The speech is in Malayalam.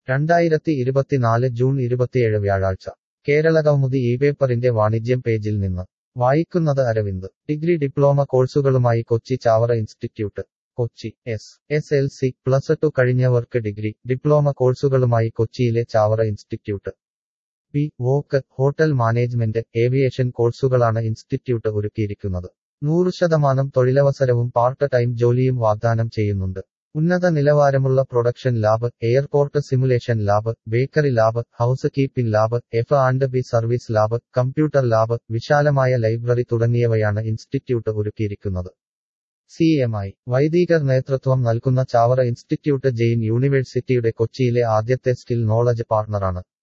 രണ്ടായിരത്തി ഇരുപത്തിനാല് ജൂൺ ഇരുപത്തിയേഴ് വ്യാഴാഴ്ച കേരളകൗമുദി ഈ പേപ്പറിന്റെ വാണിജ്യം പേജിൽ നിന്ന് വായിക്കുന്നത് അരവിന്ദ് ഡിഗ്രി ഡിപ്ലോമ കോഴ്സുകളുമായി Kochi Chavara institute Kochi S S L C plus two കഴിഞ്ഞവർക്ക് ഡിഗ്രി ഡിപ്ലോമ കോഴ്സുകളുമായി കൊച്ചിയിലെ Chavara institute P voc hotel management aviation കോഴ്സുകളാണ് ഇൻസ്റ്റിറ്റ്യൂട്ട് ഒരുക്കിയിരിക്കുന്നത് നൂറ് ശതമാനം തൊഴിലവസരവും പാർട്ട് ടൈം ജോലിയും വാഗ്ദാനം ചെയ്യുന്നുണ്ട് ഉന്നത നിലവാരമുള്ള production lab airport simulation lab bakery lab housekeeping lab F and B service lab computer lab വിശാലമായ ലൈബ്രറി തുടങ്ങിയവയാണ് ഇൻസ്റ്റിറ്റ്യൂട്ട് ഒരുക്കിയിരിക്കുന്നത് സി എം ഐ വൈദികർ നേതൃത്വം നൽകുന്ന ചാവറ ഇൻസ്റ്റിറ്റ്യൂട്ട് ജെയിൻ യൂണിവേഴ്സിറ്റിയുടെ കൊച്ചിയിലെ ആദ്യത്തെ സ്കിൽ നോളജ് പാർട്ണറാണ്